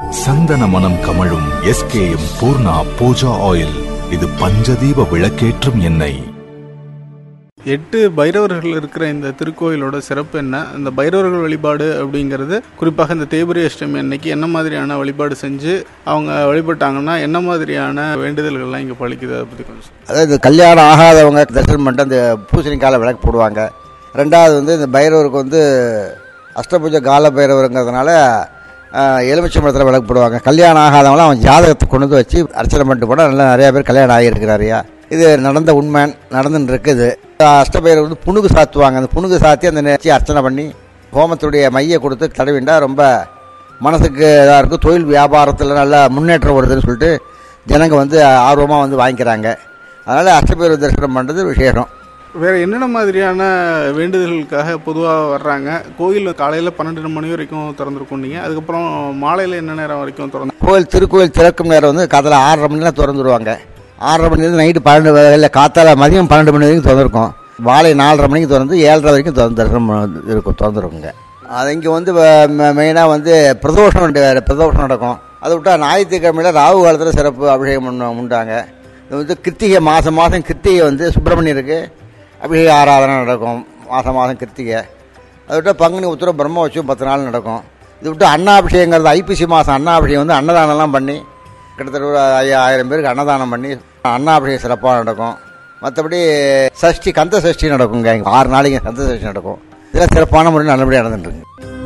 சந்தன மனம் கமழும் எஸ்கேஎம் பூர்ணா பூஜா ஆயில் இது பஞ்சதீப விளக்கேற்றும் எண்ணெய் எட்டு பைரவர்கள் இருக்கிற இந்த திருக்கோயிலோட சிறப்பு என்ன இந்த பைரவர்கள் வழிபாடு அப்படிங்கிறது குறிப்பாக இந்த தேய்பிரை அஷ்டமி அன்னைக்கு என்ன மாதிரியான வழிபாடு செஞ்சு அவங்க வழிபட்டாங்கன்னா என்ன மாதிரியான வேண்டுதல்கள்லாம் இங்கே பழிக்குது அதை பற்றி கொஞ்சம் சொல்லுங்க. அதாவது கல்யாணம் ஆகாதவங்க தரிசனம் பண்ணிட்டு அந்த பூசணிக்கால விளக்கு போடுவாங்க ரெண்டாவது வந்து இந்த பைரவருக்கு வந்து அஷ்டபூஜை கால பைரவருங்கிறதுனால ஆஹ், எலுமிச்சை மரத்தில் விளக்கு போடுவாங்க கல்யாணம் ஆகாதவங்களாம் அவன் ஜாதகத்தை கொண்டு வந்து வச்சு அர்ச்சனை பண்ணிட்டு போனால் நல்லா நிறையா பேர் கல்யாணம் ஆகியிருக்கிறாரியா இது நடந்த உண்மை நடந்துன்னு இருக்குது அஷ்டபைரவர் வந்து புணுகு சாத்துவாங்க அந்த புணுகு சாத்தி அந்த நேர்ச்சி அர்ச்சனை பண்ணி ஹோமத்துடைய மைய கொடுத்து தடவிண்டா ரொம்ப மனசுக்கு இதாக இருக்கும் தொழில் வியாபாரத்தில் நல்ல முன்னேற்றம் வருதுன்னு சொல்லிட்டு ஜனங்க வந்து ஆர்வமாக வந்து வாங்கிக்கிறாங்க அதனால் அஷ்டபைரவர் தரிசனம் பண்ணுறது விசேஷம் வேற என்னென்ன மாதிரியான வேண்டுதல்களுக்காக பொதுவாக வர்றாங்க கோயில் காலையில் பன்னெண்டு மணி வரைக்கும் திறந்துருக்கும் நீங்கள் அதுக்கப்புறம் மாலையில் என்ன நேரம் வரைக்கும் திறந்து கோயில் திருக்கோயில் திறக்கும் நேரம் வந்து காத்தால ஆறரை மணிலாம் திறந்துருவாங்க ஆறரை மணிலேருந்து நைட்டு பன்னெண்டு இல்லை காத்தால மதியம் பன்னெண்டு மணி வரைக்கும் திறந்துருக்கும் மாலை நாலரை மணிக்கு திறந்து ஏழரை வரைக்கும் திறந்து தரிசனம் பண்ண- இருக்கும் திறந்துருக்குங்க அது இங்கே வந்து மெயினாக வந்து பிரதோஷம் உண்டு, பிரதோஷம் நடக்கும் அதை விட்டால் ஞாயிற்றுக்கிழமையில் ராகு காலத்தில் சிறப்பு அபிஷேகம் பண்ண உண்டாங்க இது வந்து கிருத்திகை மாதம் மாதம் கிருத்திகை வந்து சுப்பிரமணியருக்கு அபிஷேக ஆராதனை நடக்கும் மாதம் மாதம் கிருத்திகை அதை விட்டால் பங்குனி உத்தரம் பிரம்மோற்சவம் பத்து நாள் நடக்கும் இது விட்டு அண்ணாபிஷேகங்கிறது ஐப்பசி மாதம் அண்ணாபிஷேகம் வந்து அன்னதானம்லாம் பண்ணி கிட்டத்தட்ட ஒரு ஐயா- ஆயிரம் பேருக்கு அன்னதானம் பண்ணி அண்ணாபிஷேகம் சிறப்பாக நடக்கும் மற்றபடி சஷ்டி கந்த சஷ்டி நடக்குங்க இங்க ஆறு நாளைக்கு கந்த சஷ்டி நடக்கும் இதெல்லாம் சிறப்பான முறையில் நல்லபடியாக நடந்துட்டுருக்கு